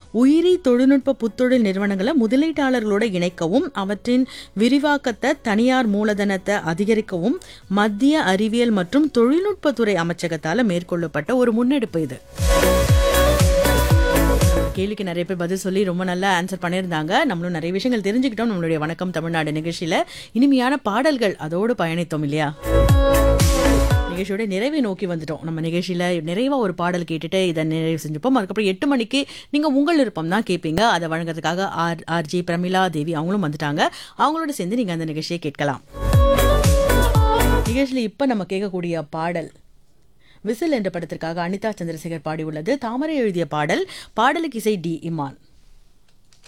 உயிரி தொழில்நுட்ப புத்தொழில் நிறுவனங்களை முதலீட்டாளர்களோட இணைக்கவும் அவற்றின் விரிவாக்கத்தை தனியார் மூலதனத்தை அதிகரிக்கவும் மத்திய அறிவியல் மற்றும் தொழில்நுட்பத்துறை அமைச்சகத்தால் மேற்கொள்ளப்பட்ட ஒரு முன்னெடுப்பு இது கேள்விக்கு நிறைய பேர் பதில் சொல்லி ரொம்ப நல்லா ஆன்சர் பண்ணியிருந்தாங்க நம்மளும் நிறைய விஷயங்கள் தெரிஞ்சுக்கிட்டோம் நம்மளுடைய வணக்கம் தமிழ்நாடு நிகழ்ச்சியில இனிமையான பாடல்கள் அதோடு பயணித்தோம் இல்லையா நிகழ்ச்சியோட நிறைவை நோக்கி வந்துட்டோம் நம்ம நிகழ்ச்சியில நிறைவா ஒரு பாடல் கேட்டுட்டு இதை நிறைவு செஞ்சுப்போம் அதுக்கப்புறம் எட்டு மணிக்கு நீங்க உங்கள் விருப்பம் தான் கேட்பீங்க அதை வழங்குறதுக்காக ஆர் ஆர்ஜி பிரமிளா தேவி அவங்களும் வந்துட்டாங்க அவங்களோட சேர்ந்து நீங்க அந்த நிகழ்ச்சியை கேட்கலாம் நிகழ்ச்சியில் இப்ப நம்ம கேட்கக்கூடிய பாடல் விசில் என்ற படத்திற்காக அனிதா சந்திரசேகர் பாடியுள்ளது தாமரை எழுதிய பாடல் பாடலுக்கு இசை டி இமான்